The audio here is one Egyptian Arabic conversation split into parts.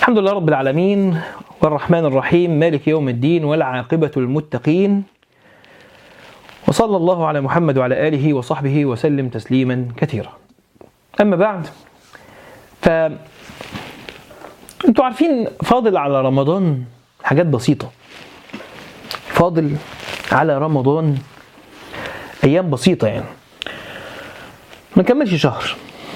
الحمد لله رب العالمين والرحمن الرحيم مالك يوم الدين والعاقبة للمتقين وصلى الله على محمد وعلى آله وصحبه وسلم تسليما كثيرا أما بعد ف انتوا عارفين فاضل على رمضان حاجات بسيطة فاضل على رمضان أيام بسيطة يعني ما كملش شهر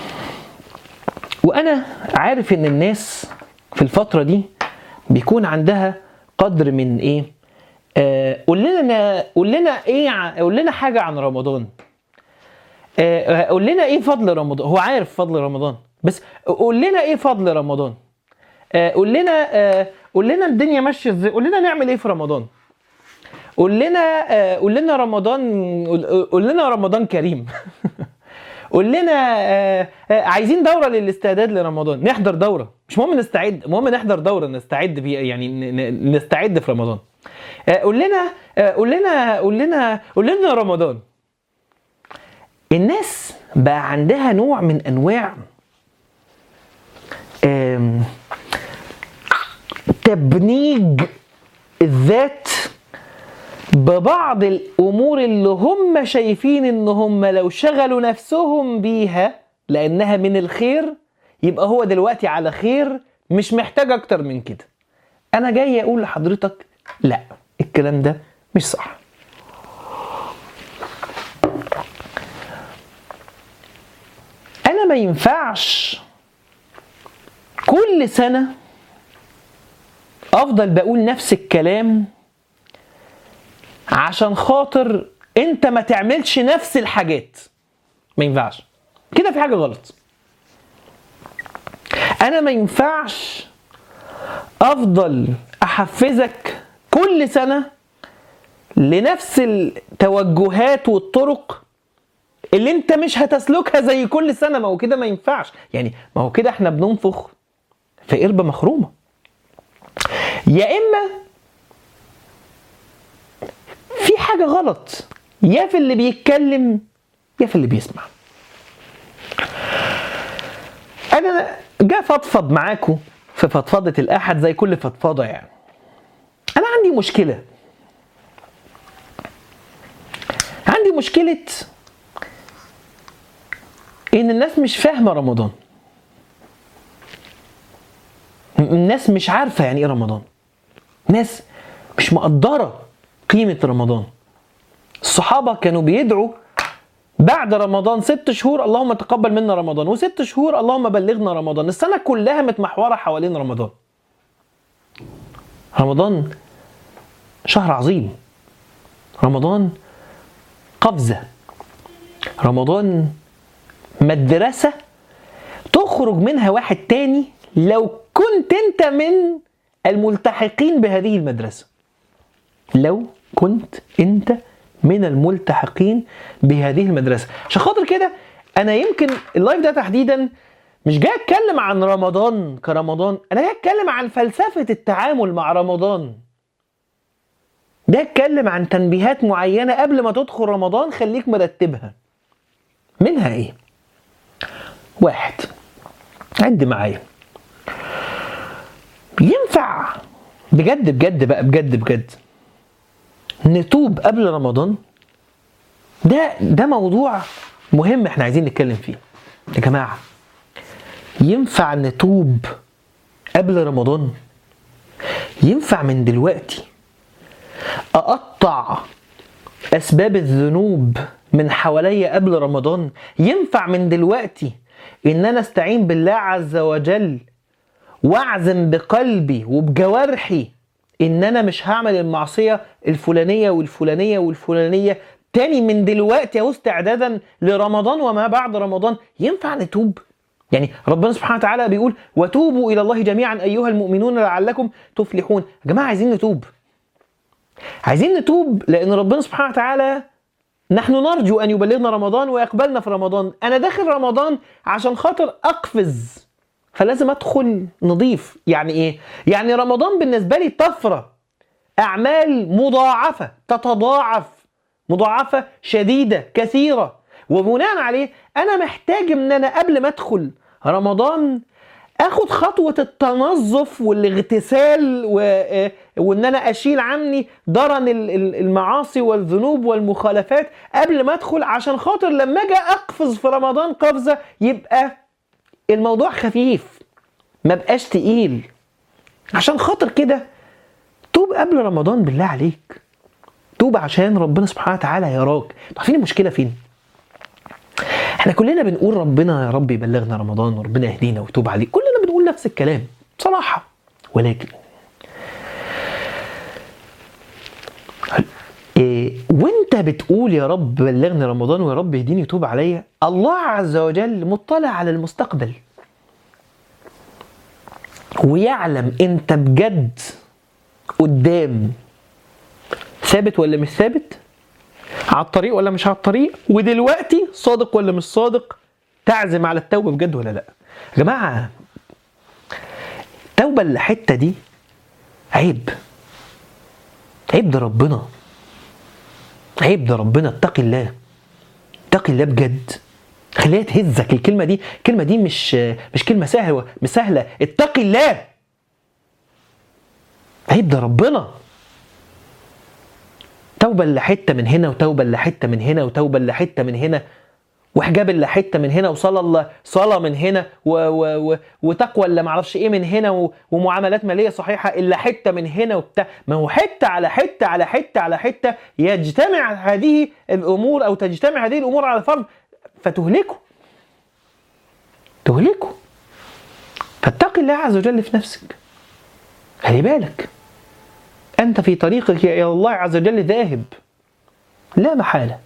وأنا عارف إن الناس في الفترة دي بيكون عندها قدر من إيه آه قول لنا قول لنا إيه ع- قول لنا حاجة عن رمضان آه قول لنا إيه فضل رمضان هو عارف فضل رمضان بس قول لنا إيه فضل رمضان آه، قول لنا آه، قول لنا الدنيا ماشيه ازاي قول لنا نعمل ايه في رمضان قول لنا آه، قول لنا رمضان قول- قول لنا رمضان كريم قول لنا آه، آه، عايزين دوره للاستعداد لرمضان نحضر دوره مش مهم نستعد المهم نحضر دوره نستعد بيها يعني ن- ن- نستعد في رمضان آه، قول لنا آه، قول لنا قول لنا قول لنا رمضان الناس بقى عندها نوع من انواع آم، تبنيج الذات ببعض الامور اللي هم شايفين ان هم لو شغلوا نفسهم بيها لانها من الخير يبقى هو دلوقتي على خير مش محتاج اكتر من كده انا جاي اقول لحضرتك لا الكلام ده مش صح انا ما ينفعش كل سنه افضل بقول نفس الكلام عشان خاطر انت ما تعملش نفس الحاجات ما ينفعش كده في حاجه غلط انا ما ينفعش افضل احفزك كل سنه لنفس التوجهات والطرق اللي انت مش هتسلكها زي كل سنه ما هو كده ما ينفعش يعني ما هو كده احنا بننفخ في قربه مخرومه يا اما في حاجه غلط يا في اللي بيتكلم يا في اللي بيسمع انا جا فضفض معاكم في فضفضه الاحد زي كل فضفضه يعني انا عندي مشكله عندي مشكله ان الناس مش فاهمه رمضان الناس مش عارفه يعني ايه رمضان ناس مش مقدره قيمه رمضان الصحابه كانوا بيدعوا بعد رمضان ست شهور اللهم تقبل منا رمضان وست شهور اللهم بلغنا رمضان السنه كلها متمحوره حوالين رمضان رمضان شهر عظيم رمضان قفزه رمضان مدرسه تخرج منها واحد تاني لو كنت انت من الملتحقين بهذه المدرسة لو كنت انت من الملتحقين بهذه المدرسة عشان خاطر كده انا يمكن اللايف ده تحديدا مش جاي اتكلم عن رمضان كرمضان انا جاي اتكلم عن فلسفة التعامل مع رمضان جاي اتكلم عن تنبيهات معينة قبل ما تدخل رمضان خليك مرتبها منها ايه واحد عد معايا ينفع بجد بجد بقى بجد بجد نتوب قبل رمضان ده ده موضوع مهم احنا عايزين نتكلم فيه يا جماعه ينفع نتوب قبل رمضان ينفع من دلوقتي اقطع اسباب الذنوب من حواليا قبل رمضان ينفع من دلوقتي ان انا استعين بالله عز وجل واعزم بقلبي وبجوارحي ان انا مش هعمل المعصيه الفلانيه والفلانيه والفلانيه تاني من دلوقتي اهو استعدادا لرمضان وما بعد رمضان ينفع نتوب يعني ربنا سبحانه وتعالى بيقول وتوبوا الى الله جميعا ايها المؤمنون لعلكم تفلحون يا جماعه عايزين نتوب عايزين نتوب لان ربنا سبحانه وتعالى نحن نرجو ان يبلغنا رمضان ويقبلنا في رمضان انا داخل رمضان عشان خاطر اقفز فلازم ادخل نضيف يعني ايه يعني رمضان بالنسبه لي طفره اعمال مضاعفه تتضاعف مضاعفه شديده كثيره وبناء عليه انا محتاج ان انا قبل ما ادخل رمضان اخد خطوه التنظف والاغتسال و... آه، وان انا اشيل عني درن ال- ال- المعاصي والذنوب والمخالفات قبل ما ادخل عشان خاطر لما اجي اقفز في رمضان قفزه يبقى الموضوع خفيف ما بقاش تقيل عشان خاطر كده توب قبل رمضان بالله عليك توب عشان ربنا سبحانه وتعالى يراك عارفين المشكله فين احنا كلنا بنقول ربنا يا رب يبلغنا رمضان وربنا يهدينا ويتوب عليه كلنا بنقول نفس الكلام بصراحه ولكن إيه وانت بتقول يا رب بلغني رمضان ويا رب يهديني ويتوب عليا الله عز وجل مطلع على المستقبل ويعلم انت بجد قدام ثابت ولا مش ثابت على الطريق ولا مش على الطريق ودلوقتي صادق ولا مش صادق تعزم على التوبه بجد ولا لا يا جماعه التوبه اللي حته دي عيب عيب ده ربنا عيب ده ربنا اتقي الله اتقي الله بجد خليها تهزك الكلمه دي الكلمه دي مش مش كلمه سهله مش سهله اتقي الله عيب ده ربنا توبه اللي حته من هنا وتوبه اللي حته من هنا وتوبه اللي حته من هنا وحجاب اللي حته من هنا وصلاه الله صلاه من هنا و و و وتقوى اللي معرفش ايه من هنا و ومعاملات ماليه صحيحه الا حته من هنا وبتاع ما هو حته على حته على حته على حته يجتمع هذه الامور او تجتمع هذه الامور على فرد فتهلكه تهلكه فاتقي الله عز وجل في نفسك خلي بالك أنت في طريقك إلى الله عز وجل ذاهب لا محالة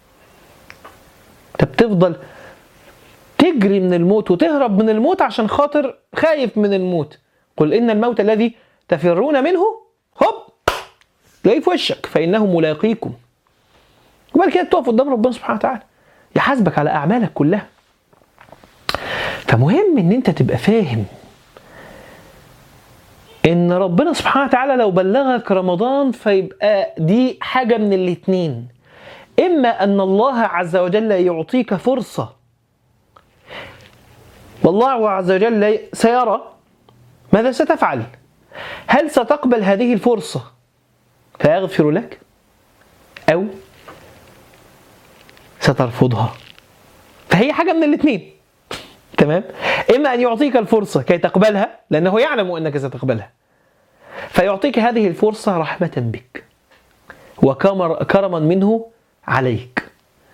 أنت بتفضل تجري من الموت وتهرب من الموت عشان خاطر خايف من الموت قل إن الموت الذي تفرون منه هوب تلاقيه في وشك فإنه ملاقيكم وبعد كده تقف قدام ربنا سبحانه وتعالى يحاسبك على أعمالك كلها فمهم إن أنت تبقى فاهم ان ربنا سبحانه وتعالى لو بلغك رمضان فيبقى دي حاجه من الاتنين اما ان الله عز وجل يعطيك فرصه والله عز وجل سيرى ماذا ستفعل هل ستقبل هذه الفرصه فيغفر لك او سترفضها فهي حاجه من الاثنين تمام اما ان يعطيك الفرصه كي تقبلها لانه يعلم انك ستقبلها فيعطيك هذه الفرصه رحمه بك وكرما منه عليك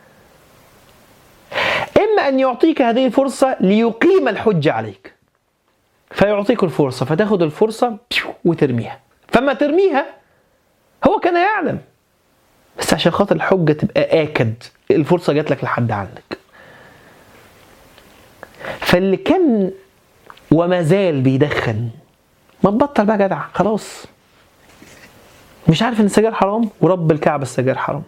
اما ان يعطيك هذه الفرصه ليقيم الحجه عليك فيعطيك الفرصه فتاخذ الفرصه وترميها فما ترميها هو كان يعلم بس عشان خاطر الحجه تبقى اكد الفرصه جات لك لحد عندك فاللي كان وما زال بيدخن ما تبطل بقى جدع خلاص مش عارف ان السجاير حرام ورب الكعبه السجاير حرام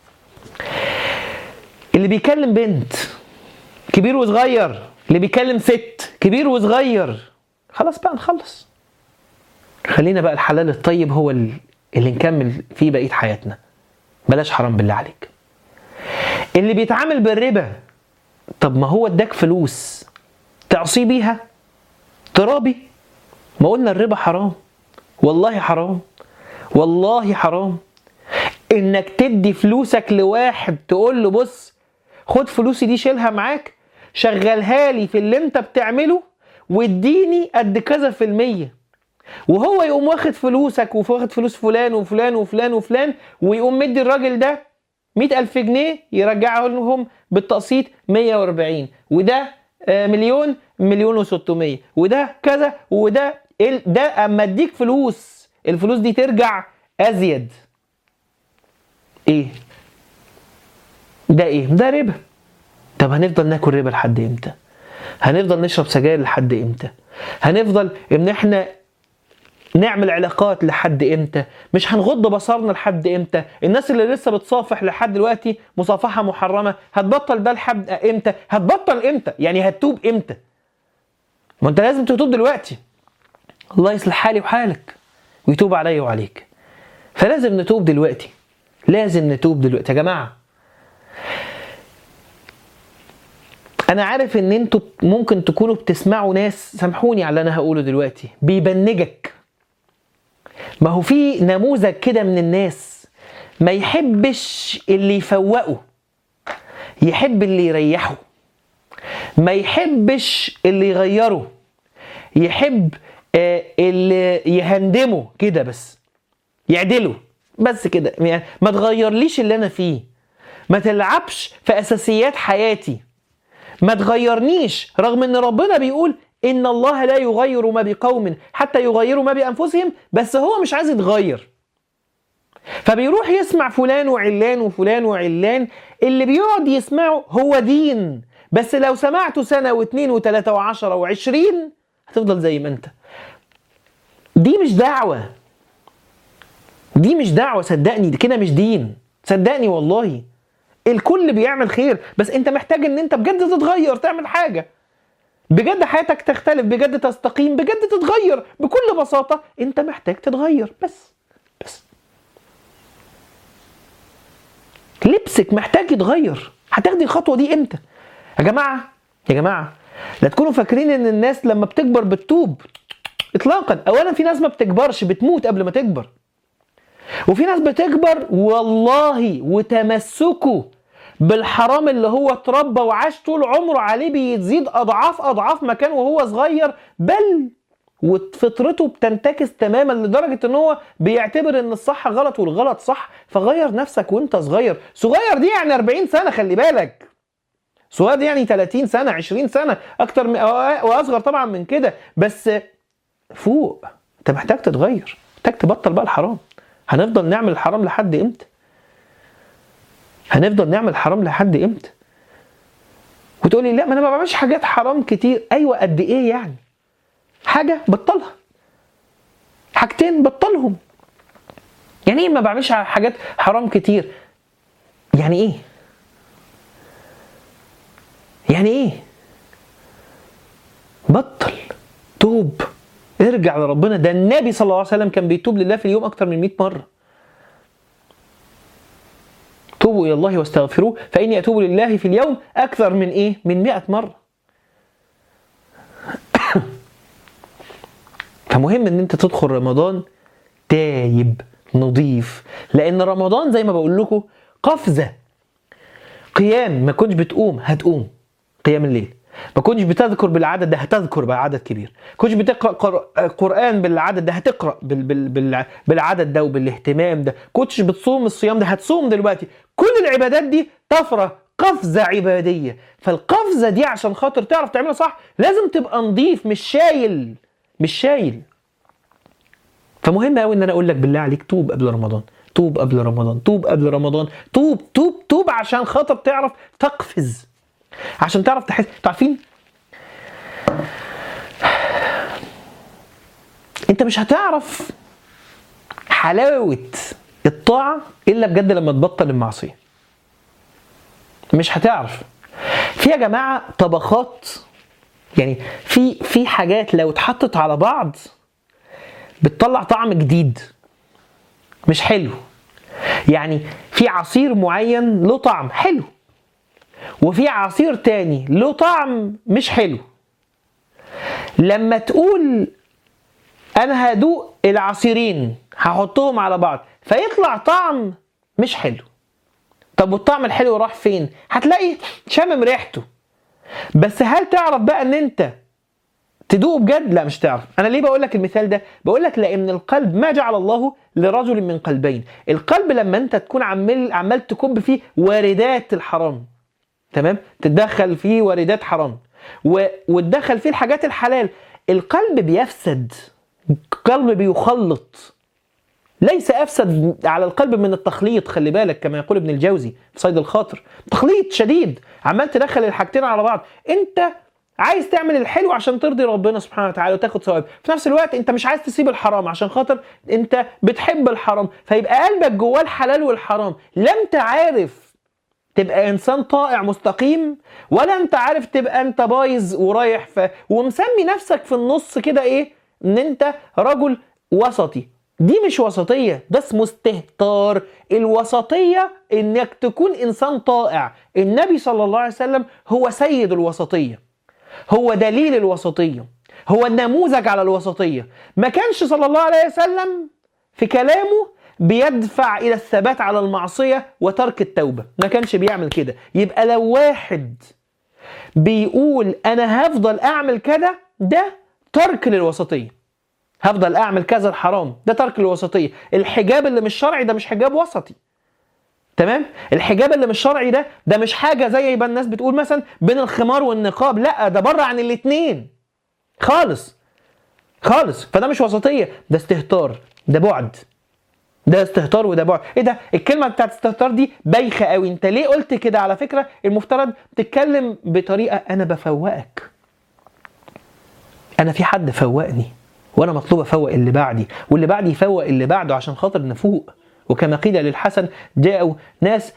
اللي بيكلم بنت كبير وصغير اللي بيكلم ست كبير وصغير خلاص بقى نخلص خلينا بقى الحلال الطيب هو اللي نكمل فيه بقيه حياتنا بلاش حرام بالله عليك اللي بيتعامل بالربا طب ما هو اداك فلوس تعصي بيها ترابي ما قلنا الربا حرام والله حرام والله حرام انك تدي فلوسك لواحد تقول له بص خد فلوسي دي شيلها معاك شغلها لي في اللي انت بتعمله واديني قد كذا في المية وهو يقوم واخد فلوسك واخد فلوس فلان وفلان وفلان وفلان ويقوم مدي الراجل ده مئة ألف جنيه يرجعه لهم بالتقسيط 140 وده مليون مليون وستمية وده كذا وده ده اما اديك فلوس الفلوس دي ترجع ازيد ايه ده ايه ده ربا طب هنفضل ناكل ربا لحد امتى هنفضل نشرب سجاير لحد امتى هنفضل ان احنا نعمل علاقات لحد امتى مش هنغض بصرنا لحد امتى الناس اللي لسه بتصافح لحد دلوقتي مصافحه محرمه هتبطل ده لحد امتى هتبطل امتى يعني هتتوب امتى ما انت لازم تتوب دلوقتي الله يصلح حالي وحالك ويتوب عليا وعليك فلازم نتوب دلوقتي لازم نتوب دلوقتي يا جماعه انا عارف ان انتوا ممكن تكونوا بتسمعوا ناس سامحوني على اللي انا هقوله دلوقتي بيبنجك ما هو في نموذج كده من الناس ما يحبش اللي يفوقه يحب اللي يريحه ما يحبش اللي يغيره يحب آه، اللي يهندمه كده بس يعدله بس كده يعني ما تغيرليش اللي انا فيه ما تلعبش في اساسيات حياتي ما تغيرنيش رغم ان ربنا بيقول ان الله لا يغير ما بقوم حتى يغيروا ما بانفسهم بس هو مش عايز يتغير فبيروح يسمع فلان وعلان وفلان وعلان اللي بيقعد يسمعه هو دين بس لو سمعته سنة واثنين وثلاثة وعشرة وعشرين هتفضل زي ما انت دي مش دعوة دي مش دعوة صدقني دي كده مش دين صدقني والله الكل بيعمل خير بس انت محتاج ان انت بجد تتغير تعمل حاجة بجد حياتك تختلف بجد تستقيم بجد تتغير بكل بساطة انت محتاج تتغير بس بس لبسك محتاج يتغير هتاخدي الخطوة دي امتى يا جماعة يا جماعة لا تكونوا فاكرين ان الناس لما بتكبر بتتوب اطلاقا اولا في ناس ما بتكبرش بتموت قبل ما تكبر وفي ناس بتكبر والله وتمسكه بالحرام اللي هو اتربى وعاش طول عمره عليه بيزيد اضعاف اضعاف ما كان وهو صغير بل وفطرته بتنتكس تماما لدرجه ان هو بيعتبر ان الصح غلط والغلط صح فغير نفسك وانت صغير صغير دي يعني 40 سنه خلي بالك صغير دي يعني 30 سنه 20 سنه اكتر من واصغر طبعا من كده بس فوق انت محتاج تتغير محتاج تبطل بقى الحرام هنفضل نعمل الحرام لحد امتى هنفضل نعمل الحرام لحد امتى وتقولي لا ما انا ما بعملش حاجات حرام كتير ايوه قد ايه يعني حاجه بطلها حاجتين بطلهم يعني ايه ما بعملش حاجات حرام كتير يعني ايه يعني ايه بطل توب ارجع لربنا ده النبي صلى الله عليه وسلم كان بيتوب لله في اليوم اكتر من 100 مره توبوا الى الله واستغفروه فاني اتوب لله في اليوم اكثر من ايه من 100 مره فمهم ان انت تدخل رمضان تايب نظيف لان رمضان زي ما بقول لكم قفزه قيام ما كنتش بتقوم هتقوم قيام الليل ما كنتش بتذكر بالعدد ده هتذكر بعدد كبير كنتش بتقرا قر- قران بالعدد ده هتقرا بال بال بال بالعدد ده وبالاهتمام ده كنتش بتصوم الصيام ده هتصوم دلوقتي كل العبادات دي طفره قفزه عباديه فالقفزه دي عشان خاطر تعرف تعملها صح لازم تبقى نظيف مش شايل مش شايل فمهم قوي ان انا اقول لك بالله عليك توب قبل رمضان توب قبل رمضان توب قبل رمضان توب توب توب عشان خاطر تعرف تقفز عشان تعرف تحس تعرفين انت مش هتعرف حلاوة الطاعة الا بجد لما تبطل المعصية مش هتعرف في يا جماعة طبخات يعني في في حاجات لو اتحطت على بعض بتطلع طعم جديد مش حلو يعني في عصير معين له طعم حلو وفي عصير تاني له طعم مش حلو لما تقول انا هدوق العصيرين هحطهم على بعض فيطلع طعم مش حلو طب والطعم الحلو راح فين هتلاقي شامم ريحته بس هل تعرف بقى ان انت تدوق بجد لا مش تعرف انا ليه بقول لك المثال ده بقول لك لان القلب ما جعل الله لرجل من قلبين القلب لما انت تكون عمال عمال تكب فيه واردات الحرام تمام تتدخل فيه واردات حرام و... وتدخل فيه الحاجات الحلال القلب بيفسد القلب بيخلط ليس افسد على القلب من التخليط خلي بالك كما يقول ابن الجوزي في صيد الخاطر تخليط شديد عمال تدخل الحاجتين على بعض انت عايز تعمل الحلو عشان ترضي ربنا سبحانه وتعالى وتاخد ثواب في نفس الوقت انت مش عايز تسيب الحرام عشان خاطر انت بتحب الحرام فيبقى قلبك جواه الحلال والحرام لا انت عارف تبقى انسان طائع مستقيم ولا انت عارف تبقى انت بايظ ورايح ف... ومسمي نفسك في النص كده ايه ان انت رجل وسطي دي مش وسطية ده اسمه استهتار الوسطية انك تكون انسان طائع النبي صلى الله عليه وسلم هو سيد الوسطية هو دليل الوسطية هو النموذج على الوسطية ما كانش صلى الله عليه وسلم في كلامه بيدفع الى الثبات على المعصية وترك التوبة ما كانش بيعمل كده يبقى لو واحد بيقول انا هفضل اعمل كده ده ترك للوسطيه هفضل اعمل كذا الحرام ده ترك للوسطيه الحجاب اللي مش شرعي ده مش حجاب وسطي تمام الحجاب اللي مش شرعي ده ده مش حاجه زي ما الناس بتقول مثلا بين الخمار والنقاب لا ده بره عن الاتنين خالص خالص فده مش وسطيه ده استهتار ده بعد ده استهتار وده بعد ايه ده الكلمه بتاعت استهتار دي بايخه قوي انت ليه قلت كده على فكره المفترض تتكلم بطريقه انا بفوقك انا في حد فوقني وانا مطلوب افوق اللي بعدي واللي بعدي يفوق اللي بعده عشان خاطر نفوق وكما قيل للحسن جاءوا ناس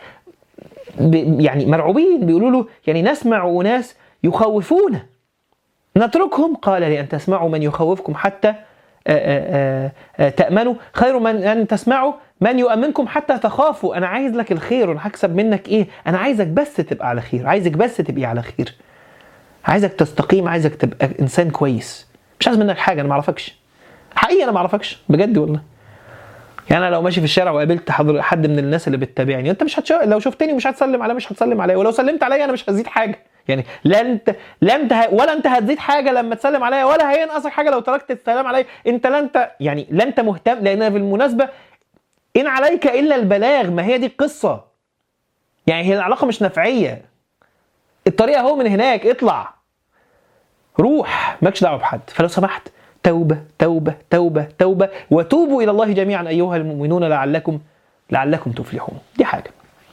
ب- يعني مرعوبين بيقولوا له يعني نسمع وناس يخوفون نتركهم قال لأن تسمعوا من يخوفكم حتى آه، آه، آه، تأمنوا خير من أن تسمعوا من يؤمنكم حتى تخافوا أنا عايز لك الخير وأنا هكسب منك إيه أنا عايزك بس تبقى على خير عايزك بس تبقي على خير عايزك تستقيم عايزك تبقى إنسان كويس مش عايز منك حاجة أنا ما أعرفكش حقيقي أنا ما أعرفكش بجد والله يعني انا لو ماشي في الشارع وقابلت حضر حد من الناس اللي بتتابعني انت مش هتش... لو شفتني مش هتسلم عليا مش هتسلم عليا ولو سلمت عليا انا مش هزيد حاجه يعني لا انت لا انت ه... ولا انت هتزيد حاجه لما تسلم عليا ولا هينقصك حاجه لو تركت السلام عليا انت لا انت يعني لا انت مهتم لان بالمناسبه ان عليك الا البلاغ ما هي دي القصه يعني هي العلاقه مش نفعيه الطريقه اهو من هناك اطلع روح مالكش دعوه بحد فلو سمحت توبه توبه توبه توبه وتوبوا الى الله جميعا ايها المؤمنون لعلكم لعلكم تفلحون دي حاجه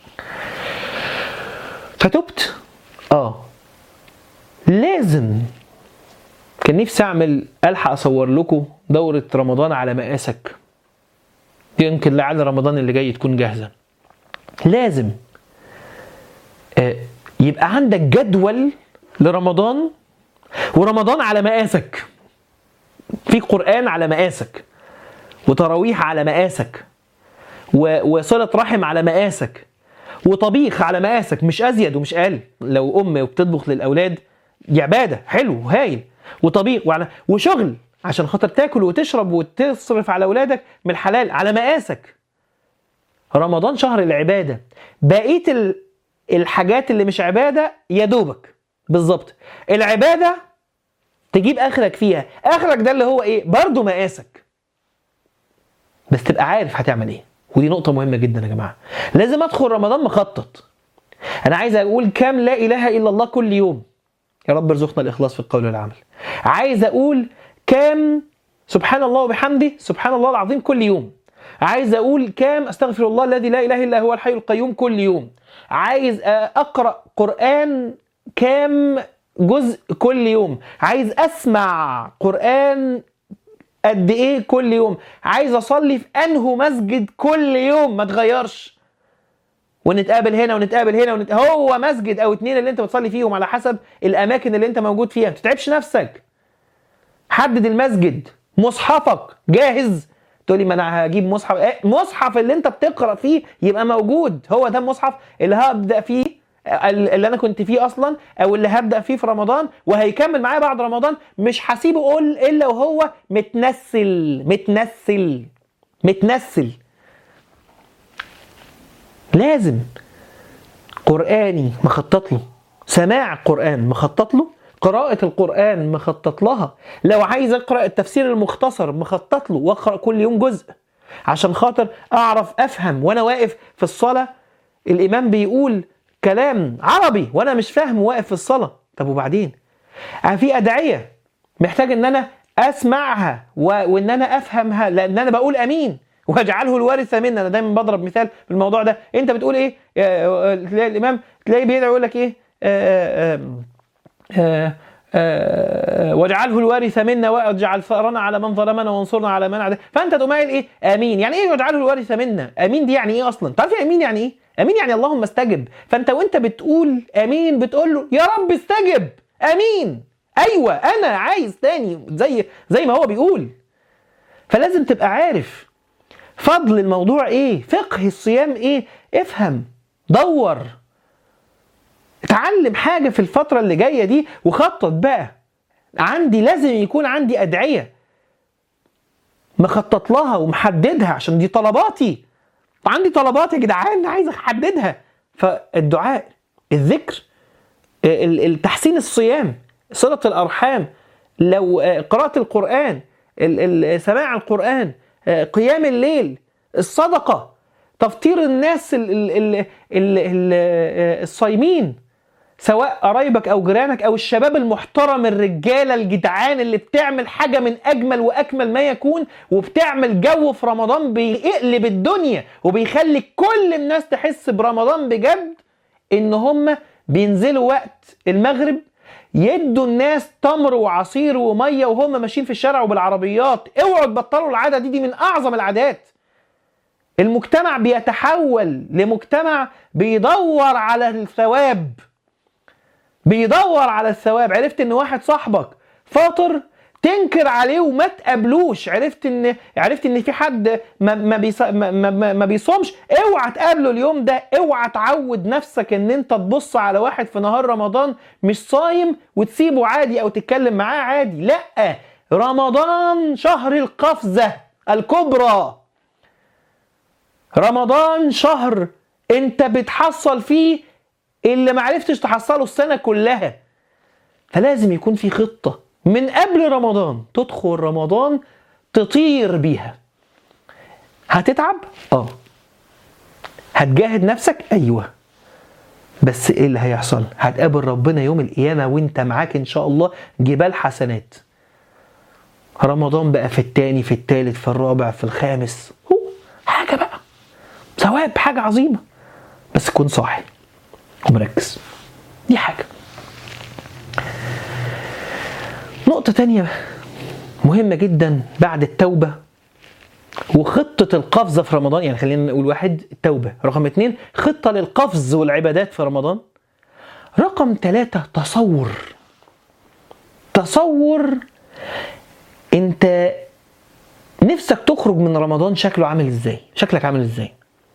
فتبت اه لازم كان نفسي اعمل الحق اصور لكم دوره رمضان على مقاسك يمكن لعل رمضان اللي جاي تكون جاهزه لازم آه، يبقى عندك جدول لرمضان ورمضان على مقاسك في قرآن على مقاسك وتراويح على مقاسك و- وصلة رحم على مقاسك وطبيخ على مقاسك مش أزيد ومش أقل لو أم وبتطبخ للأولاد دي عبادة حلو هايل وطبيخ وعلى وشغل عشان خاطر تاكل وتشرب وتصرف على أولادك من الحلال على مقاسك رمضان شهر العبادة بقية ال- الحاجات اللي مش عبادة يا دوبك بالظبط العبادة تجيب اخرك فيها اخرك ده اللي هو ايه برضه مقاسك بس تبقى عارف هتعمل ايه ودي نقطة مهمة جدا يا جماعة لازم ادخل رمضان مخطط انا عايز اقول كام لا اله الا الله كل يوم يا رب ارزقنا الاخلاص في القول والعمل عايز اقول كام سبحان الله وبحمده سبحان الله العظيم كل يوم عايز اقول كام استغفر الله الذي لا اله الا هو الحي القيوم كل يوم عايز اقرا قران كام جزء كل يوم عايز اسمع قران قد ايه كل يوم عايز اصلي في انه مسجد كل يوم ما تغيرش ونتقابل هنا ونتقابل هنا ونت... هو مسجد او اتنين اللي انت بتصلي فيهم على حسب الاماكن اللي انت موجود فيها ما تتعبش نفسك حدد المسجد مصحفك جاهز تقول لي ما انا هجيب مصحف إيه؟ مصحف اللي انت بتقرا فيه يبقى موجود هو ده المصحف اللي هبدا فيه اللي انا كنت فيه اصلا او اللي هبدا فيه في رمضان وهيكمل معايا بعد رمضان مش هسيبه اقول الا وهو متنسل متنسل متنسل لازم قراني مخطط له سماع قران مخطط له قراءة القرآن مخطط لها لو عايز أقرأ التفسير المختصر مخطط له وأقرأ كل يوم جزء عشان خاطر أعرف أفهم وأنا واقف في الصلاة الإمام بيقول كلام عربي وأنا مش فاهم واقف في الصلاة طب وبعدين في أدعية محتاج إن أنا أسمعها و... وإن أنا أفهمها لأن أنا بقول أمين واجعله الوارث منا انا دايما بضرب مثال بالموضوع ده انت بتقول ايه تلاقي الامام تلاقيه بيدعي يقول لك ايه آآ آآ آآ واجعله الوارث منا واجعل ثارنا على من ظلمنا وانصرنا على من عدى فانت تقوم قايل ايه امين يعني ايه واجعله الوارث منا امين دي يعني ايه اصلا تعرف امين يعني ايه امين يعني اللهم استجب فانت وانت بتقول امين بتقول له يا رب استجب امين ايوه انا عايز تاني زي زي ما هو بيقول فلازم تبقى عارف فضل الموضوع ايه فقه الصيام ايه افهم دور اتعلم حاجه في الفتره اللي جايه دي وخطط بقى عندي لازم يكون عندي ادعيه مخطط لها ومحددها عشان دي طلباتي عندي طلبات يا جدعان عايز احددها فالدعاء الذكر ال- ال- تحسين الصيام صلة الأرحام لو آه، قراءة القرآن ال- ال- سماع القرآن آه، قيام الليل الصدقة تفطير الناس ال- ال- ال- ال- ال- آه، الصايمين سواء قرايبك او جيرانك او الشباب المحترم الرجاله الجدعان اللي بتعمل حاجه من اجمل واكمل ما يكون وبتعمل جو في رمضان بيقلب الدنيا وبيخلي كل الناس تحس برمضان بجد ان هم بينزلوا وقت المغرب يدوا الناس تمر وعصير وميه وهم ماشيين في الشارع وبالعربيات اوعوا تبطلوا العاده دي دي من اعظم العادات المجتمع بيتحول لمجتمع بيدور على الثواب بيدور على الثواب عرفت ان واحد صاحبك فاطر تنكر عليه وما تقابلوش عرفت ان عرفت ان في حد ما ما, بيص... ما, ما, ما بيصومش اوعى تقابله اليوم ده اوعى تعود نفسك ان انت تبص على واحد في نهار رمضان مش صايم وتسيبه عادي او تتكلم معاه عادي لا رمضان شهر القفزة الكبرى رمضان شهر انت بتحصل فيه اللي ما عرفتش تحصله السنة كلها فلازم يكون في خطة من قبل رمضان تدخل رمضان تطير بيها هتتعب؟ اه هتجاهد نفسك؟ ايوه بس ايه اللي هيحصل؟ هتقابل ربنا يوم القيامة وانت معاك ان شاء الله جبال حسنات رمضان بقى في التاني في التالت في الرابع في الخامس هو حاجة بقى ثواب حاجة عظيمة بس تكون صاحي ومركز دي حاجة نقطة تانية مهمة جدا بعد التوبة وخطة القفزة في رمضان يعني خلينا نقول واحد التوبة رقم اتنين خطة للقفز والعبادات في رمضان رقم ثلاثة تصور تصور انت نفسك تخرج من رمضان شكله عامل ازاي شكلك عامل ازاي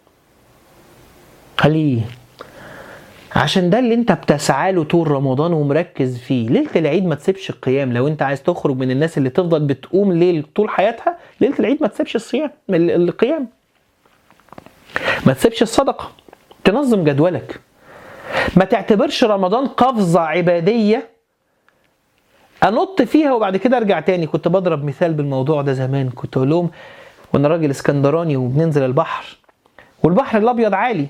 خليه عشان ده اللي انت بتسعى له طول رمضان ومركز فيه ليله العيد ما تسيبش القيام لو انت عايز تخرج من الناس اللي تفضل بتقوم ليل طول حياتها ليله العيد ما تسيبش الصيام ال- القيام ما تسيبش الصدقه تنظم جدولك ما تعتبرش رمضان قفزه عباديه انط فيها وبعد كده ارجع تاني كنت بضرب مثال بالموضوع ده زمان كنت اقول لهم وانا راجل اسكندراني وبننزل البحر والبحر الابيض عالي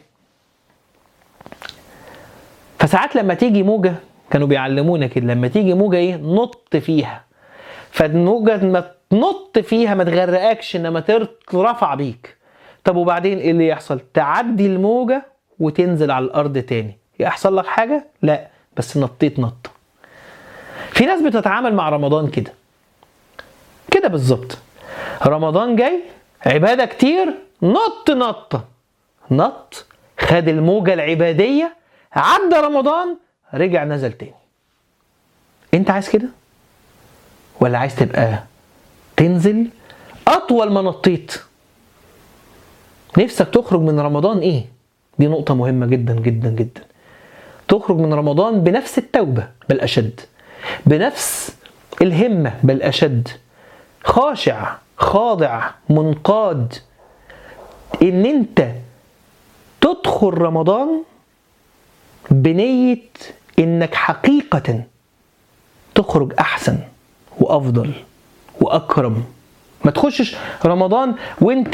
فساعات لما تيجي موجة كانوا بيعلمونا كده لما تيجي موجة ايه نط فيها فالموجة ما تنط فيها ما تغرقكش انما ترفع بيك طب وبعدين ايه اللي يحصل تعدي الموجة وتنزل على الارض تاني يحصل لك حاجة لا بس نطيت نط في ناس بتتعامل مع رمضان كده كده بالظبط رمضان جاي عبادة كتير نط نطة نط خد الموجة العبادية عدى رمضان رجع نزل تاني انت عايز كده ولا عايز تبقى تنزل اطول ما نطيت نفسك تخرج من رمضان ايه دي نقطة مهمة جدا جدا جدا تخرج من رمضان بنفس التوبة بل أشد بنفس الهمة بل أشد خاشع خاضع منقاد ان انت تدخل رمضان بنية انك حقيقة تخرج احسن وافضل واكرم ما تخشش رمضان وانت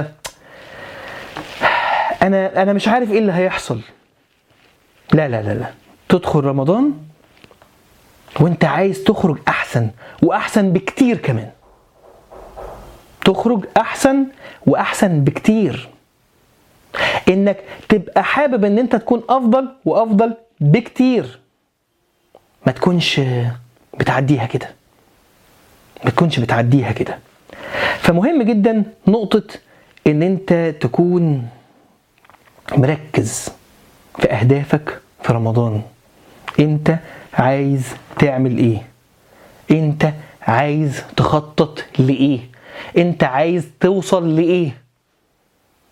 انا انا مش عارف ايه اللي هيحصل لا لا لا لا تدخل رمضان وانت عايز تخرج احسن واحسن بكتير كمان تخرج احسن واحسن بكتير انك تبقى حابب ان انت تكون افضل وافضل بكتير ما تكونش بتعديها كده ما تكونش بتعديها كده فمهم جدا نقطة ان انت تكون مركز في اهدافك في رمضان انت عايز تعمل ايه انت عايز تخطط لايه انت عايز توصل لايه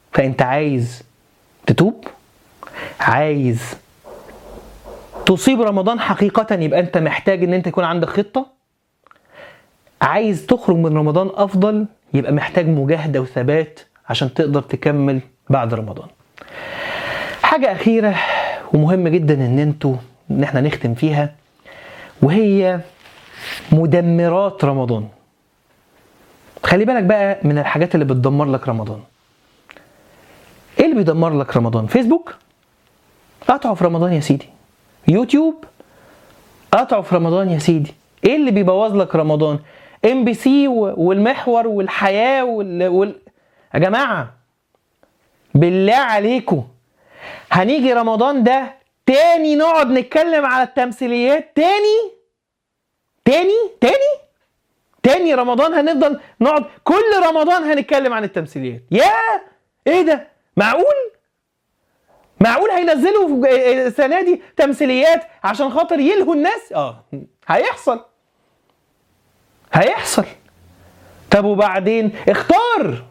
فانت عايز تتوب عايز تصيب رمضان حقيقة يبقى انت محتاج ان انت يكون عندك خطة عايز تخرج من رمضان افضل يبقى محتاج مجاهدة وثبات عشان تقدر تكمل بعد رمضان حاجة أخيرة ومهم جدا ان انتوا ان احنا نختم فيها وهي مدمرات رمضان خلي بالك بقى من الحاجات اللي بتدمر لك رمضان ايه اللي بيدمر لك رمضان فيسبوك قطعه في رمضان يا سيدي يوتيوب قطعه في رمضان يا سيدي ايه اللي بيبوظ لك رمضان ام بي سي والمحور والحياه وال... وال... يا جماعه بالله عليكم هنيجي رمضان ده تاني نقعد نتكلم على التمثيليات تاني تاني تاني تاني رمضان هنفضل نقعد كل رمضان هنتكلم عن التمثيليات يا ايه ده معقول معقول هينزلوا السنه دي تمثيليات عشان خاطر يلهوا الناس اه هيحصل هيحصل طب وبعدين اختار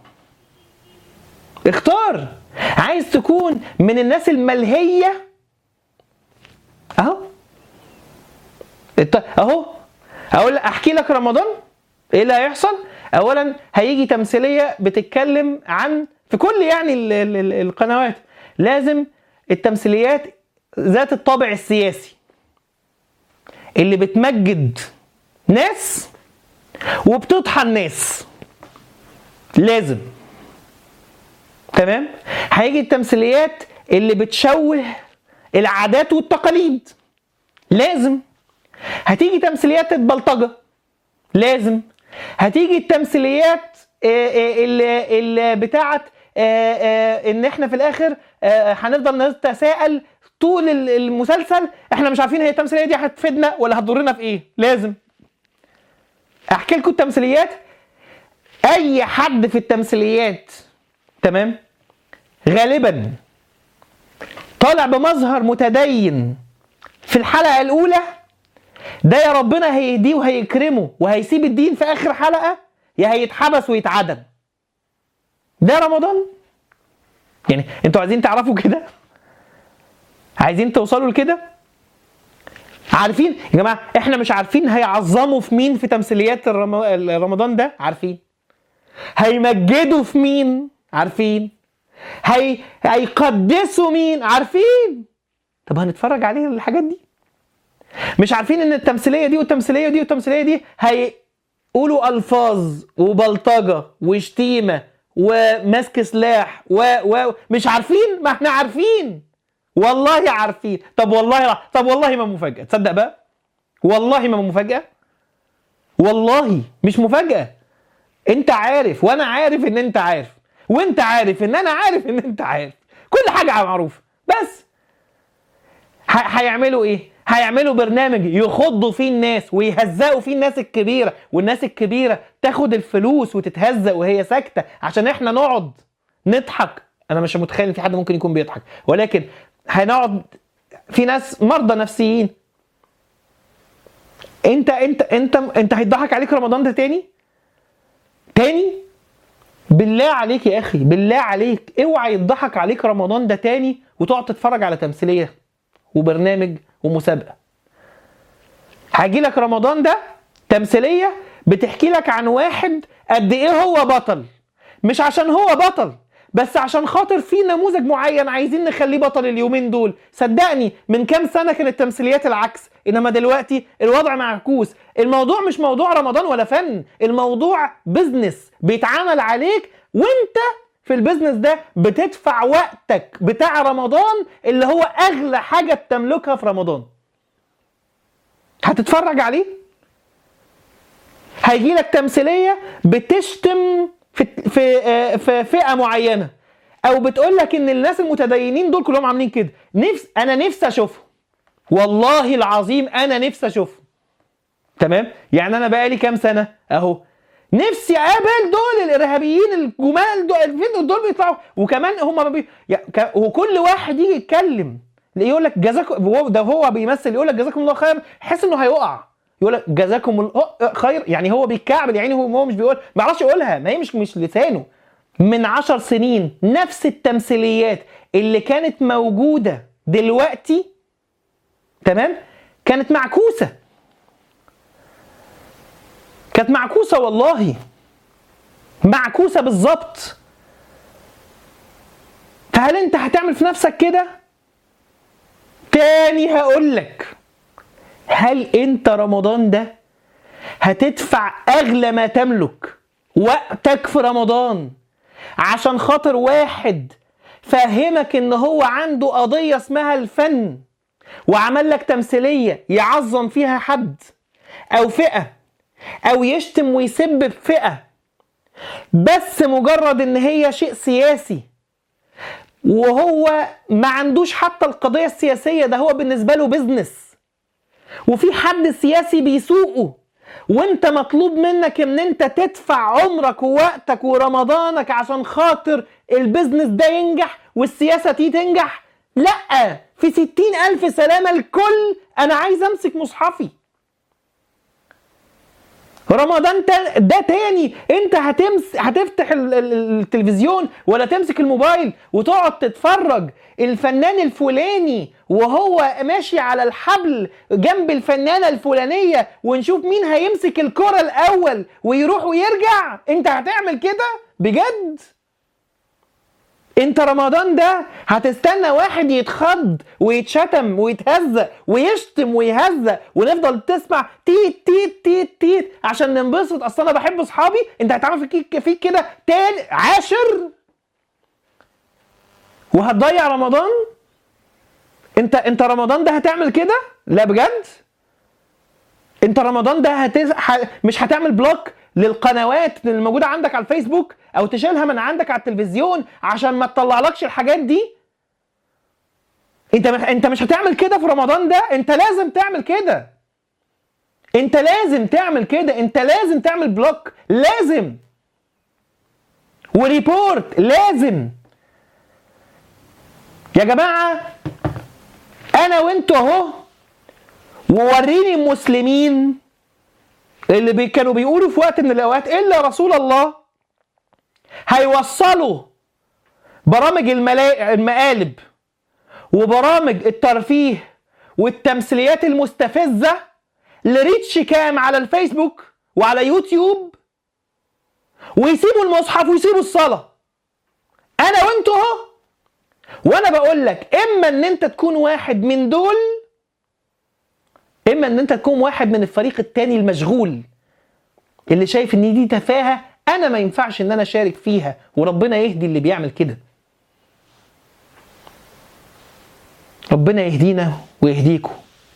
اختار عايز تكون من الناس الملهيه اهو اهو اقول احكي لك رمضان ايه اللي هيحصل اولا هيجي تمثيليه بتتكلم عن في كل يعني ال ال ال القنوات لازم التمثيليات ذات الطابع السياسي اللي بتمجد ناس وبتطحن ناس لازم تمام هيجي التمثيليات اللي بتشوه العادات والتقاليد لازم هتيجي تمثيليات البلطجه لازم هتيجي التمثيليات اللي, اللي بتاعت ان احنا في الاخر هنفضل نتساءل طول المسلسل احنا مش عارفين هي التمثيليه دي هتفيدنا ولا هتضرنا في ايه لازم احكي لكم التمثيليات اي حد في التمثيليات تمام غالبا طالع بمظهر متدين في الحلقه الاولى ده يا ربنا هيهديه وهيكرمه وهيسيب الدين في اخر حلقه يا هيتحبس ويتعدم ده رمضان يعني انتوا عايزين تعرفوا كده عايزين توصلوا لكده عارفين يا جماعه احنا مش عارفين هيعظموا في مين في تمثيليات رمضان ده عارفين هيمجدوا في مين عارفين هي هيقدسوا مين عارفين طب هنتفرج عليه الحاجات دي مش عارفين ان التمثيليه دي والتمثيليه دي والتمثيليه دي هيقولوا الفاظ وبلطجه وشتيمه وماسك سلاح و و مش عارفين ما احنا عارفين والله عارفين طب والله طب والله ما مفاجاه تصدق بقى والله ما مفاجاه والله مش مفاجاه انت عارف وانا عارف ان انت عارف وانت عارف ان انا عارف ان انت عارف كل حاجه معروفه بس هيعملوا ايه هيعملوا برنامج يخضوا فيه الناس ويهزقوا فيه الناس الكبيره والناس الكبيره تاخد الفلوس وتتهزق وهي ساكته عشان احنا نقعد نضحك انا مش متخيل ان في حد ممكن يكون بيضحك ولكن هنقعد في ناس مرضى نفسيين انت انت انت انت هيضحك عليك رمضان ده تاني تاني بالله عليك يا اخي بالله عليك اوعى يضحك عليك رمضان ده تاني وتقعد تتفرج على تمثيليه وبرنامج ومسابقه هيجي لك رمضان ده تمثيليه بتحكي لك عن واحد قد ايه هو بطل مش عشان هو بطل بس عشان خاطر في نموذج معين عايزين نخليه بطل اليومين دول صدقني من كام سنه كانت التمثيليات العكس انما دلوقتي الوضع معكوس الموضوع مش موضوع رمضان ولا فن الموضوع بزنس بيتعامل عليك وانت في البيزنس ده بتدفع وقتك بتاع رمضان اللي هو اغلى حاجه بتملكها في رمضان هتتفرج عليه هيجي لك تمثيليه بتشتم في في في فئه معينه او بتقول لك ان الناس المتدينين دول كلهم عاملين كده نفس انا نفسي اشوفهم والله العظيم انا نفسي اشوفهم تمام يعني انا بقالي كام سنه اهو نفسي اقابل دول الارهابيين الجمال دول الفيديو دول بيطلعوا وكمان هم ما بي... وكل واحد يجي يتكلم يقول لك جزاكم ده هو بيمثل يقول لك جزاكم الله خير حس انه هيقع يقول لك جزاكم الله خير يعني هو بيتكعبل يعني هو هو مش بيقول ما يعرفش يقولها ما هي مش مش لسانه من عشر سنين نفس التمثيليات اللي كانت موجودة دلوقتي تمام كانت معكوسة كانت معكوسة والله معكوسة بالظبط فهل انت هتعمل في نفسك كده تاني هقولك هل انت رمضان ده هتدفع اغلى ما تملك وقتك في رمضان عشان خاطر واحد فهمك ان هو عنده قضية اسمها الفن وعمل لك تمثيلية يعظم فيها حد او فئة او يشتم ويسب في فئة بس مجرد ان هي شيء سياسي وهو ما عندوش حتى القضية السياسية ده هو بالنسبة له بيزنس وفي حد سياسي بيسوقه وانت مطلوب منك ان انت تدفع عمرك ووقتك ورمضانك عشان خاطر البيزنس ده ينجح والسياسة دي تنجح لا في ستين ألف سلامة الكل أنا عايز أمسك مصحفي رمضان تا- ده تاني انت هتمس هتفتح ال- ال- التلفزيون ولا تمسك الموبايل وتقعد تتفرج الفنان الفلاني وهو ماشي على الحبل جنب الفنانة الفلانية ونشوف مين هيمسك الكرة الأول ويروح ويرجع انت هتعمل كده بجد انت رمضان ده هتستنى واحد يتخض ويتشتم ويتهزق ويشتم ويهزق ونفضل تسمع تيت تيت تيت تيت عشان ننبسط اصل انا بحب اصحابي انت هتعمل فيك فيك كده تاني عاشر وهتضيع رمضان انت انت رمضان ده هتعمل كده لا بجد انت رمضان ده هتز... ح... مش هتعمل بلوك للقنوات اللي موجوده عندك على الفيسبوك او تشيلها من عندك على التلفزيون عشان ما تطلعلكش الحاجات دي انت مح... انت مش هتعمل كده في رمضان ده انت لازم تعمل كده انت لازم تعمل كده انت لازم تعمل بلوك لازم وريبورت لازم يا جماعه انا وانتوا اهو ووريني المسلمين اللي بي كانوا بيقولوا في وقت من الاوقات الا رسول الله هيوصلوا برامج الملا... المقالب وبرامج الترفيه والتمثيليات المستفزه لريتش كام على الفيسبوك وعلى يوتيوب ويسيبوا المصحف ويسيبوا الصلاه انا وانتوا اهو وانا بقول لك اما ان انت تكون واحد من دول اما ان انت تكون واحد من الفريق التاني المشغول اللي شايف ان دي تفاهه انا ما ينفعش ان انا اشارك فيها وربنا يهدي اللي بيعمل كده ربنا يهدينا ويهديكم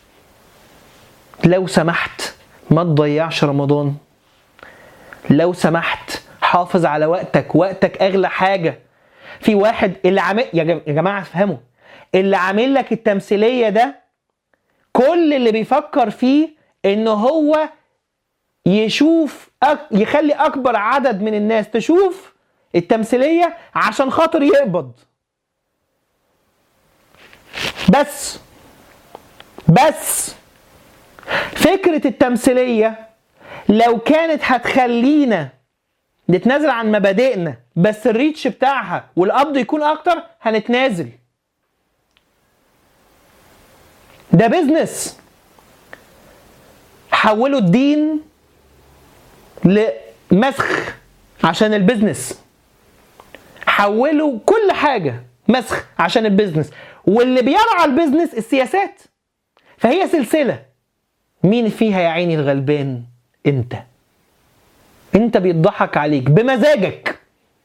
لو سمحت ما تضيعش رمضان لو سمحت حافظ على وقتك وقتك اغلى حاجه في واحد اللي عامل يا جم- يا جماعه افهموا اللي عامل لك التمثيليه ده كل اللي بيفكر فيه ان هو يشوف أك... يخلي اكبر عدد من الناس تشوف التمثيليه عشان خاطر يقبض بس بس فكره التمثيليه لو كانت هتخلينا نتنازل عن مبادئنا بس الريتش بتاعها والقبض يكون اكتر هنتنازل ده بيزنس حولوا الدين لمسخ عشان البيزنس حولوا كل حاجة مسخ عشان البيزنس واللي بيرعى البيزنس السياسات فهي سلسلة مين فيها يا عيني الغلبان انت انت بيضحك عليك بمزاجك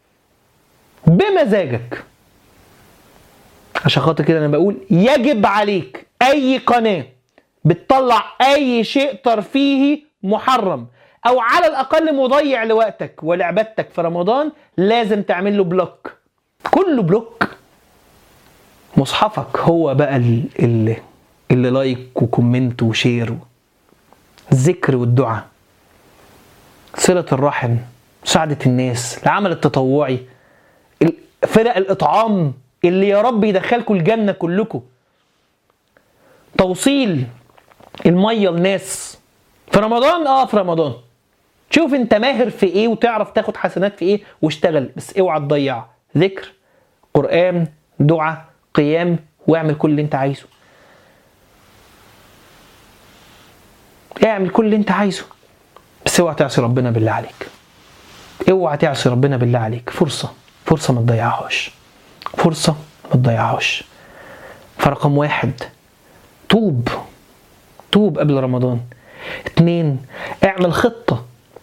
بمزاجك عشان خاطر كده انا بقول يجب عليك اي قناه بتطلع اي شيء ترفيهي محرم او على الاقل مضيع لوقتك ولعبتك في رمضان لازم تعمل له بلوك كله بلوك مصحفك هو بقى اللي, اللي لايك وكومنت وشير الذكر والدعاء صلة الرحم مساعدة الناس العمل التطوعي فرق الإطعام اللي يا رب يدخلكم الجنة كلكم توصيل المية للناس في رمضان اه في رمضان شوف انت ماهر في ايه وتعرف تاخد حسنات في ايه واشتغل بس اوعى تضيع ذكر قران دعاء قيام واعمل كل اللي انت عايزه اعمل كل اللي انت عايزه بس اوعى تعصي ربنا بالله عليك اوعى تعصي ربنا بالله عليك فرصه فرصه ما تضيعهاش فرصه ما تضيعهاش فرقم واحد توب توب قبل رمضان اتنين اعمل خطة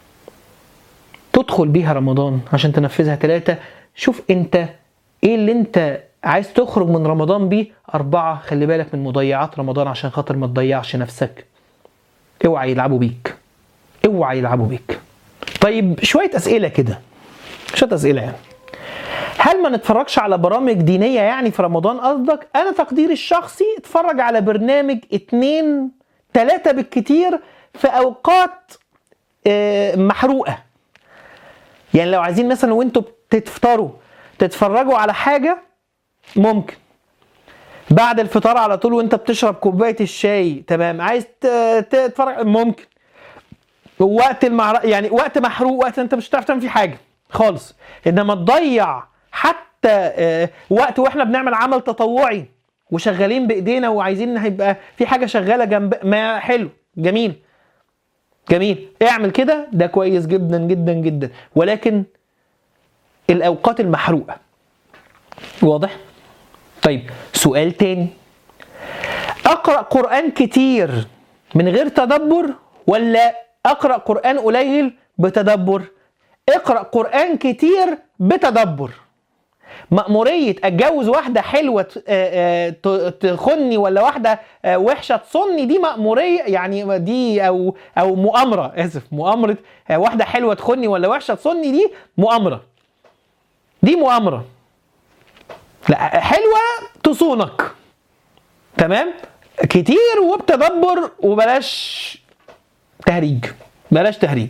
تدخل بيها رمضان عشان تنفذها تلاتة شوف انت ايه اللي انت عايز تخرج من رمضان بيه أربعة خلي بالك من مضيعات رمضان عشان خاطر ما تضيعش نفسك اوعى يلعبوا بيك اوعى يلعبوا بيك طيب شوية أسئلة كده شوية أسئلة يعني هل ما نتفرجش على برامج دينية يعني في رمضان قصدك؟ أنا تقديري الشخصي اتفرج على برنامج اتنين تلاتة بالكتير في أوقات آه، محروقة يعني لو عايزين مثلا وانتوا بتفطروا تتفرجوا على حاجة ممكن بعد الفطار على طول وانت بتشرب كوباية الشاي تمام عايز ت- تتفرج ممكن وقت المعر... يعني وقت محروق وقت انت مش هتعرف تعمل فيه حاجه خالص انما تضيع حتى آه، وقت واحنا بنعمل عمل تطوعي وشغالين بايدينا وعايزين هيبقى في حاجه شغاله جنب ما حلو جميل جميل اعمل كده ده كويس جدا جدا جدا ولكن الاوقات المحروقه واضح طيب سؤال تاني اقرا قران كتير من غير تدبر ولا اقرا قران قليل بتدبر اقرا قران كتير بتدبر مأمورية اتجوز واحدة حلوة ت- آه، آه، ت- تخني ولا واحدة آه، وحشة تصني دي مأمورية يعني دي أو أو مؤامرة آسف مؤامرة آه، واحدة حلوة تخني ولا وحشة تصني دي مؤامرة دي مؤامرة لا حلوة تصونك تمام كتير وبتدبر وبلاش تهريج بلاش تهريج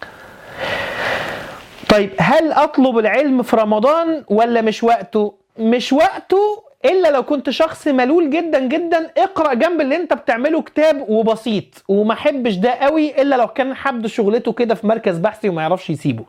طيب هل اطلب العلم في رمضان ولا مش وقته مش وقته الا لو كنت شخص ملول جدا جدا اقرا جنب اللي انت بتعمله كتاب وبسيط وما احبش ده قوي الا لو كان حد شغلته كده في مركز بحثي وما يعرفش يسيبه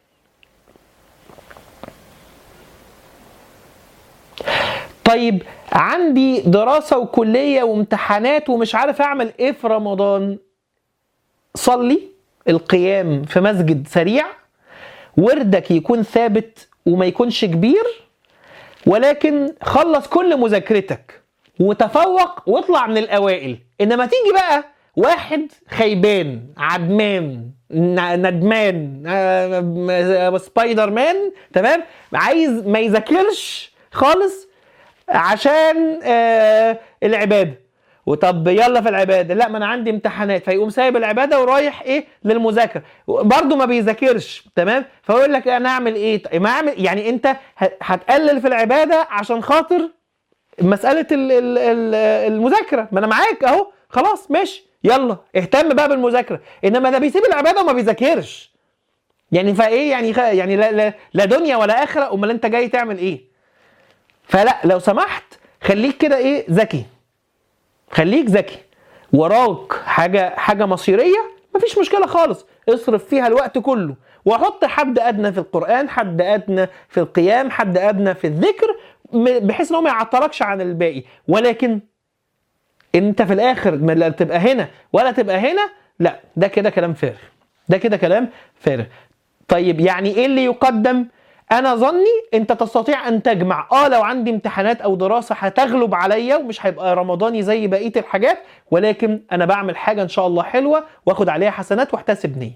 طيب عندي دراسة وكلية وامتحانات ومش عارف أعمل إيه في رمضان صلي القيام في مسجد سريع وردك يكون ثابت وما يكونش كبير ولكن خلص كل مذاكرتك وتفوق واطلع من الأوائل إنما تيجي بقى واحد خيبان عدمان ن- ندمان آه، سبايدر مان تمام عايز ما يذاكرش خالص عشان آه العباده وطب يلا في العباده لا ما انا عندي امتحانات فيقوم سايب العباده ورايح ايه للمذاكره برضه ما بيذاكرش تمام فيقول لك انا اعمل ايه طيب ما اعمل يعني انت ه- هتقلل في العباده عشان خاطر مساله ال- ال- ال- المذاكره ما انا معاك اهو خلاص ماشي يلا اهتم بقى بالمذاكره انما ده بيسيب العباده وما بيذاكرش يعني فايه يعني خ- يعني لا, لا, لا دنيا ولا اخره امال انت جاي تعمل ايه فلا لو سمحت خليك كده ايه ذكي خليك ذكي وراك حاجه حاجه مصيريه مفيش مشكله خالص اصرف فيها الوقت كله وحط حد ادنى في القران حد ادنى في القيام حد ادنى في الذكر م- بحيث ان هو ما يعطلكش عن الباقي ولكن انت في الاخر ما لا تبقى هنا ولا تبقى هنا لا ده كده كلام فارغ ده كده كلام فارغ طيب يعني ايه اللي يقدم انا ظني انت تستطيع ان تجمع اه لو عندي امتحانات او دراسه هتغلب عليا ومش هيبقى رمضاني زي بقيه الحاجات ولكن انا بعمل حاجه ان شاء الله حلوه واخد عليها حسنات واحتسب نيه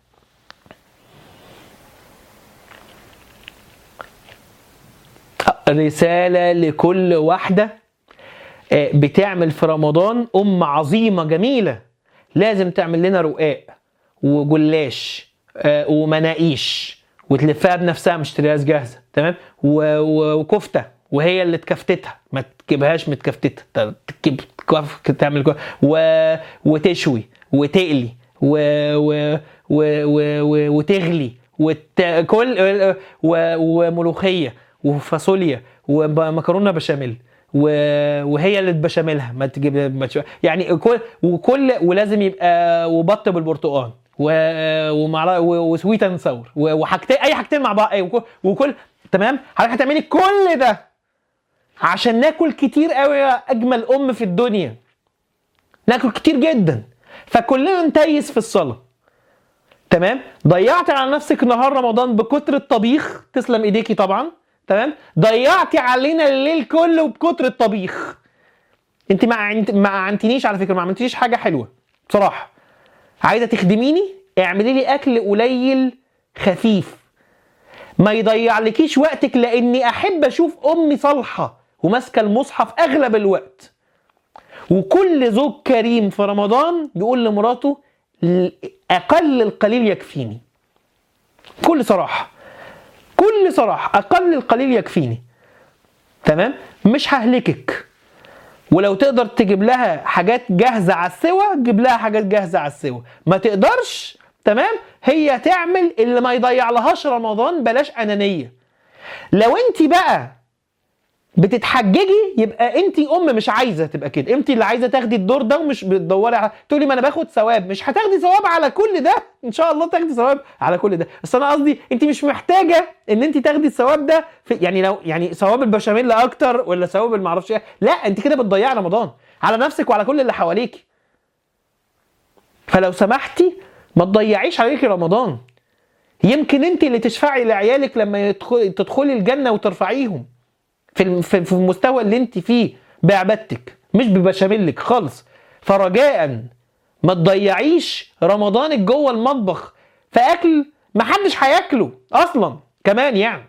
رساله لكل واحده آه، بتعمل في رمضان أم عظيمة جميلة لازم تعمل لنا رقاق وجلاش آه، ومناقيش وتلفها بنفسها مش تلاقيهاش جاهزة تمام و- و- وكفتة وهي اللي تكفتتها ما تجيبهاش متكفتتة ت- تجيب كف- تعمل كف- و... وتشوي وتقلي و... و... و... و... و... وتغلي وت... كل و... وملوخية وفاصوليا ومكرونة بشاميل و... وهي اللي تبشاملها ما تجيب ما تشوف. يعني كل وكل ولازم يبقى وبط بالبرتقال و- ومع و- وسويت اند ساور و- وحاجتين اي حاجتين مع بعض أي وكل, وكل تمام حضرتك هتعملي كل ده عشان ناكل كتير قوي يا اجمل ام في الدنيا ناكل كتير جدا فكلنا نتيس في الصلاه تمام ضيعتي على نفسك نهار رمضان بكتر الطبيخ تسلم ايديكي طبعا تمام ضيعتي علينا الليل كله بكتر الطبيخ انت ما عنت... ما عنتنيش على فكره ما عملتيش حاجه حلوه بصراحه عايزه تخدميني اعملي لي اكل قليل خفيف ما يضيعلكيش وقتك لاني احب اشوف امي صالحه وماسكه المصحف اغلب الوقت وكل زوج كريم في رمضان بيقول لمراته ل- اقل القليل يكفيني كل صراحه كل صراحه اقل القليل يكفيني تمام مش ههلكك ولو تقدر تجيب لها حاجات جاهزه على السوا تجيب لها حاجات جاهزه على السوا ما تقدرش تمام هي تعمل اللي ما يضيع لهاش رمضان بلاش انانيه لو انت بقى بتتحججي يبقى انت ام مش عايزه تبقى كده انت اللي عايزه تاخدي الدور ده ومش بتدوري على تقولي ما انا باخد ثواب مش هتاخدي ثواب على كل ده ان شاء الله تاخدي ثواب على كل ده بس انا قصدي انت مش محتاجه ان انت تاخدي الثواب ده في يعني لو يعني ثواب البشاميل اكتر ولا ثواب المعرفش ايه لا انت كده بتضيعي رمضان على نفسك وعلى كل اللي حواليك فلو سمحتي ما تضيعيش عليكي رمضان يمكن انت اللي تشفعي لعيالك لما يدخل تدخلي الجنه وترفعيهم في الم- في في المستوى اللي انت فيه بعبادتك مش ببشاميلك خالص فرجاء ما تضيعيش رمضانك جوه المطبخ في اكل ما حدش هياكله اصلا كمان يعني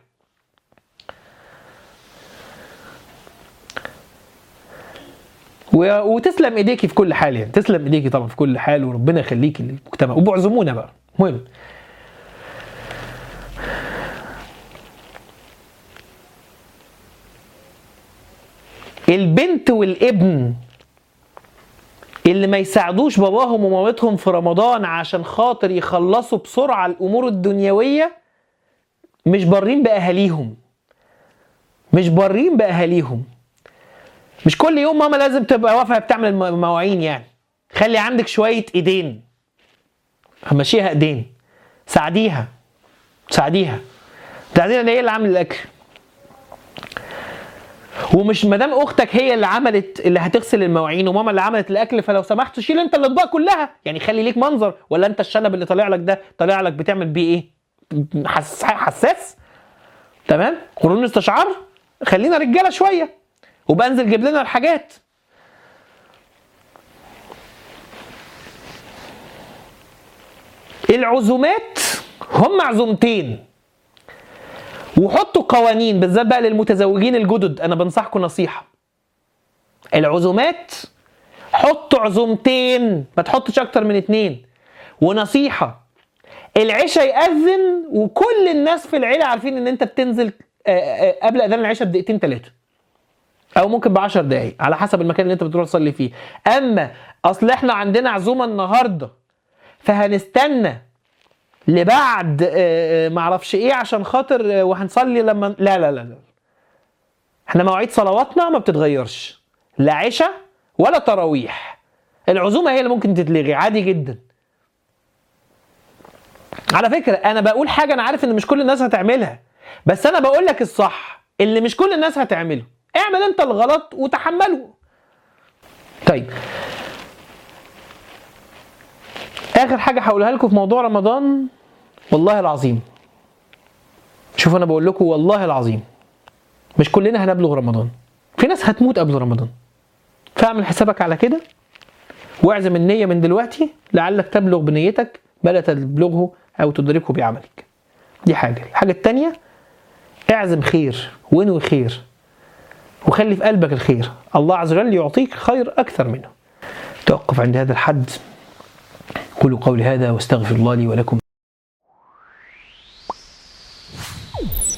و- وتسلم ايديكي في كل حال يعني تسلم ايديكي طبعا في كل حال وربنا يخليكي للمجتمع وبعزمونا بقى مهم البنت والابن اللي ما يساعدوش باباهم ومامتهم في رمضان عشان خاطر يخلصوا بسرعة الأمور الدنيوية مش بارين بأهاليهم مش بارين بأهاليهم مش كل يوم ماما لازم تبقى واقفة بتعمل الم- مواعين يعني خلي عندك شوية ايدين همشيها ايدين ساعديها ساعديها ساعديها اللي هي اللي عامل الاكل ومش مدام اختك هي اللي عملت اللي هتغسل المواعين وماما اللي عملت الاكل فلو سمحت شيل انت الاطباق كلها يعني خلي ليك منظر ولا انت الشنب اللي طالع لك ده طالع لك بتعمل بيه ايه حس... حساس تمام قرون استشعار خلينا رجاله شويه وبنزل جيب لنا الحاجات العزومات هم عزومتين وحطوا قوانين بالذات بقى للمتزوجين الجدد انا بنصحكم نصيحه العزومات حطوا عزومتين ما تحطش اكتر من اتنين ونصيحه العشاء يأذن وكل الناس في العيله عارفين ان انت بتنزل آه، آه، قبل اذان العشاء بدقيقتين ثلاثه او ممكن ب 10 دقائق على حسب المكان اللي انت بتروح تصلي فيه اما اصل احنا عندنا عزومه النهارده فهنستنى لبعد آه، آه، معرفش ايه عشان خاطر آه، وهنصلي لما لا لا لا لا احنا مواعيد صلواتنا ما بتتغيرش لا عشاء ولا تراويح العزومه هي اللي ممكن تتلغي عادي جدا على فكره انا بقول حاجه انا عارف ان مش كل الناس هتعملها بس انا بقول لك الصح اللي مش كل الناس هتعمله اعمل انت الغلط وتحمله طيب اخر حاجه هقولها لكم في موضوع رمضان والله العظيم شوف انا بقول لكم والله العظيم مش كلنا هنبلغ رمضان في ناس هتموت قبل رمضان فاعمل حسابك على كده واعزم النية من دلوقتي لعلك تبلغ بنيتك بل تبلغه أو تدركه بعملك دي حاجة الحاجة التانية اعزم خير وانوي خير وخلي في قلبك الخير الله عز وجل يعطيك خير أكثر منه توقف عند هذا الحد قولوا قولي هذا واستغفر الله لي ولكم